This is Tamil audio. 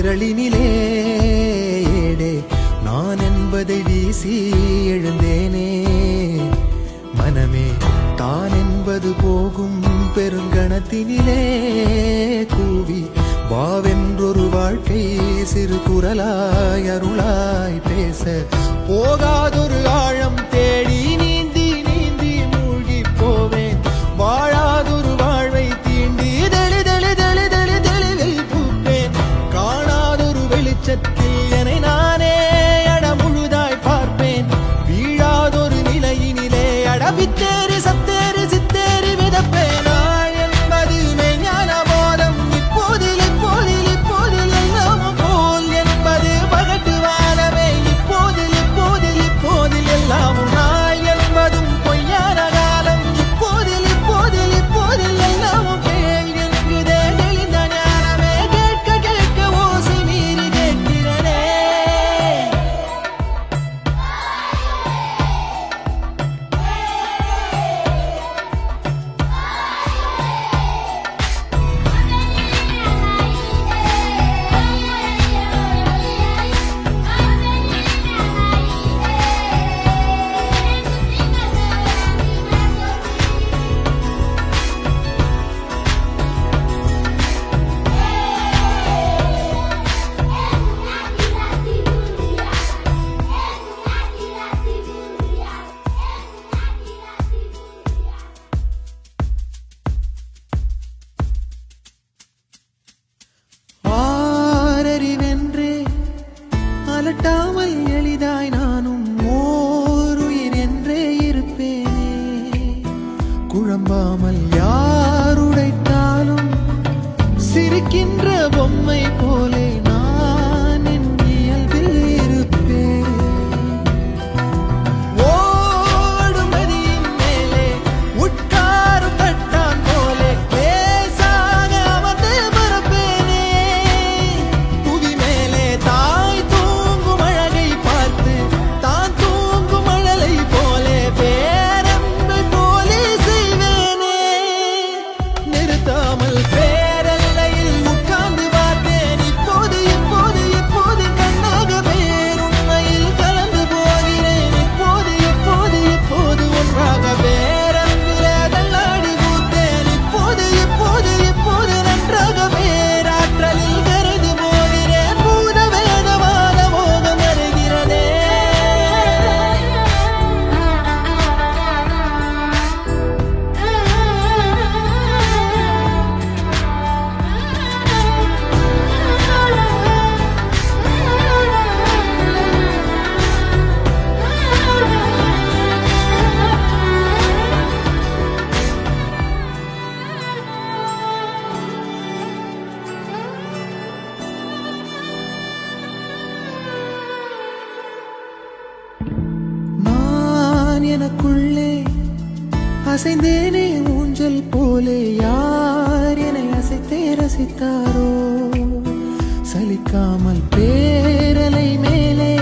கரளினிலே ஏடே நான் என்பதை வீசி எழுந்தேனே மனமே தான் என்பது போகும் பெருங்கணத்தினிலே கூவி வாவென்றொரு வாழ்க்கை சிறு குரலாய் அருளாய் பேச போகாதொரு ஆழம் தேடி நீந்தி நீந்தி மூழ்கி போவேன் வாழாதொரு வாழ்வை தீண்டி தெளி தெளி தெளி தெளி தெளிவில் பூப்பேன் காணாதொரு வெளிச்சத்தில் என்னை நானே அட முழுதாய் பார்ப்பேன் வீழாதொரு நிலையினிலே அடவித்தேறி சத்தேறி சித்தேறி விதப்பேன் நாள் என்பது மெய்ஞான போதம் இப்போதில் இப்போதில் இப்போதில் எல்லாமும் போல் என்பது பகட்டு வாழவே இப்போதில் இப்போதில் இப்போதில் எல்லாமும் நாள் என்பதும் பொய்யான காலம் இப்போதில் இப்போதில் இப்போதில் எல்லாமும் கேள் என்கிறதே தெளிந்த ஞானமே கேட்க கேட்க ஓசை மீறி கேட்கிறனே ஆரறிவென்றே அலட்டாமல் எளிதாய் நானும் ஓருயிர் என்றே இருப்பேனே குழம்பாமல் யாருடைத்தாலும் சிரிக்கின்ற பொம்மை போலே நான் என் இயல்பில் இருப்பேன் ஓடும் நதியின் மேலே உட்காரும் தட்டான் போலே லேசாக அமர்ந்து பரப்பேனே புவி மேலே தாய் தூங்கும் அழகை பார்த்து தான் தூங்கும் அழலை போலே பேரன்பை போலே செய்வேனே நிறுத்தாமல் பேரல்லையில் உட்கார்ந்து பார்த்தேன் இப்போது இப்போது இப்போது கண்ணாக பேருண்மையில் கலந்து போகிறேன் இப்போது இப்போது இப்போது ஒன்றாக பேரன்பிலே தள்ளாடி பூத்தேன் இப்போது இப்போது இப்போது நன்றாக பேராற்றலில் கருது போகிறேன் பூத வேதமான மோகம் வருகிறதே நான் எனக்குள்ளே அசைந்தேனே ஊஞ்சல் போலே யார் என்னை அசைத்தே ரசித்தாரோ சலிக்காமல் பேரலை மேலே